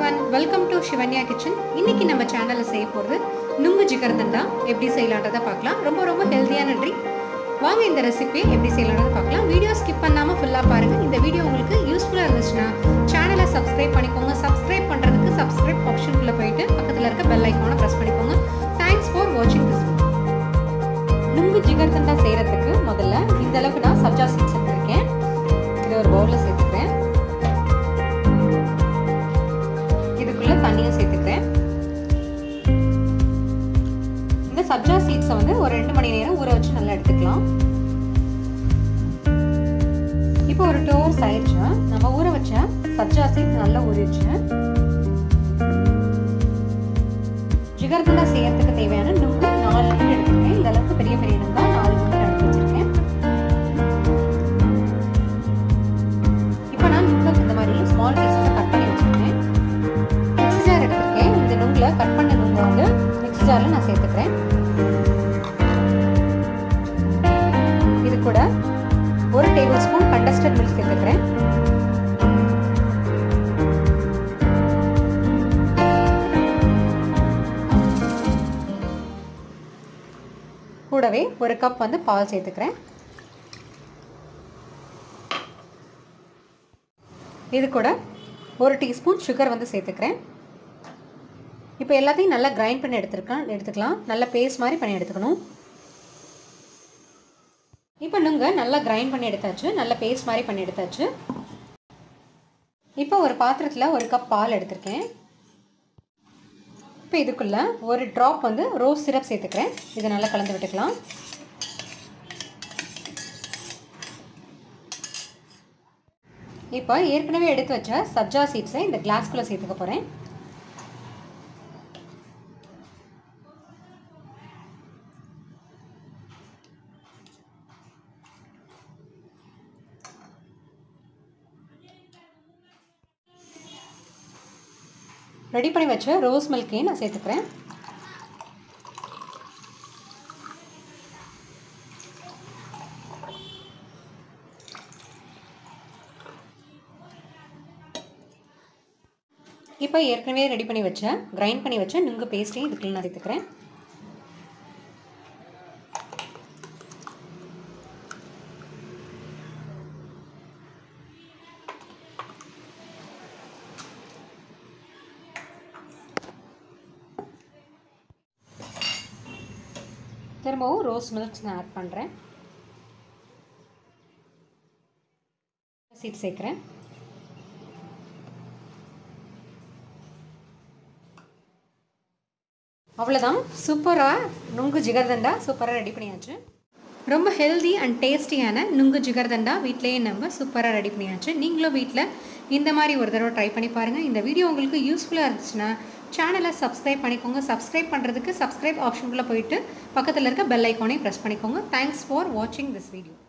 one welcome to Shivanya kitchen இன்னைக்கு நம்ம சேனலில் செய்ய போகிறது நுங்கு ஜிகர்தண்டா எப்படி செய்யலான்றதை பார்க்கலாம் ரொம்ப ரொம்ப ஹெல்த்தியான ட்ரிங்க் வாங்க இந்த ரெசிபி எப்படி செய்யலான்றதை பார்க்கலாம் வீடியோ ஸ்கிப் பண்ணாமல் ஃபுல்லாக பாருங்கள் இந்த வீடியோ உங்களுக்கு யூஸ்ஃபுல்லாக இருந்துச்சுன்னா சேனலை சப்ஸ்கிரைப் பண்ணிக்கோங்க சப்ஸ்கிரைப் பண்ணுறதுக்கு சப்ஸ்கிரைப் ஆப்ஷனுக்குள்ளே போயிட்டு பக்கத்தில் இருக்க பெல் ஐக்கானை ப்ரெஸ் பண்ணிக்கோங்க தேங்க்ஸ் ஃபார் வாட்சிங் திஸ் நுங்கு ஜிகர்தண்டா செய்கிறதுக்கு முதல்ல இந்த அளவுக்கு நான் சப்ஜா சீட்ஸ் எடுத்திருக்கேன் இதை ஒரு பவுலில் சேர்த்துக்கிறேன் இதுக்குள்ள தண்ணியும் சேர்த்துக்கிறேன் இந்த சப்ஜா சீட்ஸை வந்து ஒரு ரெண்டு மணி நேரம் ஊற வச்சு நல்லா எடுத்துக்கலாம் இப்போ ஒரு டூ ஹவர்ஸ் ஆயிடுச்சு நம்ம ஊற வச்ச சப்ஜா சீட்ஸ் நல்லா ஊறிடுச்சு ஜிகர்தண்டா செய்யறதுக்கு தேவையான நுங்கு நாலு நுங்கு எடுத்துருக்கேன் இந்த அளவுக்கு பெரிய பெரிய நுங்கா நாலு நுங்கு எடுத்து வச்சிருக்கேன் இப்போ நான் நுங்கு இந்த மாதிரி ஸ்மால் பீஸஸை கட் பண்ணி வச்சிருக்கேன் மிக்ஸி ஜார் எடுத்திருக்கேன் இந்த நுங்கில் கட் பண்ண நுங்கை வந்து மிக்ஸி ஜாரில் நான் சேர்த்துக்கிறேன் இது கூட ஒரு டேபிள் ஸ்பூன் கண்டஸ்டட் மில்க் சேர்த்துக்கிறேன் கூடவே ஒரு கப் வந்து பால் சேர்த்துக்கிறேன் இது கூட ஒரு டீஸ்பூன் சுகர் வந்து சேர்த்துக்கிறேன் இப்போ எல்லாத்தையும் நல்லா கிரைண்ட் பண்ணி எடுத்துருக்கலாம் எடுத்துக்கலாம் நல்லா பேஸ்ட் மாதிரி பண்ணி எடுத்துக்கணும் இப்போ நுங்க நல்லா கிரைண்ட் பண்ணி எடுத்தாச்சு நல்லா பேஸ்ட் மாதிரி பண்ணி எடுத்தாச்சு இப்போ ஒரு பாத்திரத்தில் ஒரு கப் பால் எடுத்திருக்கேன் இப்போ இதுக்குள்ளே ஒரு ட்ராப் வந்து ரோஸ் சிரப் சேர்த்துக்கிறேன் இதை நல்லா கலந்து விட்டுக்கலாம் இப்போ ஏற்கனவே எடுத்து வச்ச சப்ஜா சீட்ஸை இந்த கிளாஸ்குள்ளே சேர்த்துக்க போகிறேன் ரெடி பண்ணி வச்ச ரோஸ் மில்கையும் நான் சேர்த்துக்கிறேன் இப்போ ஏற்கனவே ரெடி பண்ணி வச்ச கிரைண்ட் பண்ணி வச்ச நுங்கு பேஸ்ட்டையும் இதுக்குள்ள நான் சேர்த்துக்கிறேன் திரும்பவும் ரோஸ் மில்க்ஸ் நான் ஆட் பண்ணுறேன் சீட் சேர்க்குறேன் அவ்வளோதான் சூப்பராக நுங்கு ஜிகர்தண்டா சூப்பராக ரெடி பண்ணியாச்சு ரொம்ப ஹெல்தி அண்ட் டேஸ்டியான நுங்கு ஜிகர்தண்டா வீட்லேயே நம்ம சூப்பராக ரெடி பண்ணியாச்சு நீங்களும் வீட்டில் இந்த மாதிரி ஒரு தடவை ட்ரை பண்ணி பாருங்கள் இந்த வீடியோ உங்களுக்கு யூஸ்ஃபுல்லாக இருந்துச்சுன்னா சேனலை சப்ஸ்கிரைப் பண்ணிக்கோங்க சப்ஸ்கிரைப் பண்ணுறதுக்கு சப்ஸ்கிரைப் ஆப்ஷனுக்குள்ளே போயிட்டு பக்கத்தில் இருக்க பெல் ஐக்கானே ப்ரெஸ் பண்ணிக்கோங்க தேங்க்ஸ் ஃபார் வாட்சிங் திஸ் வீடியோ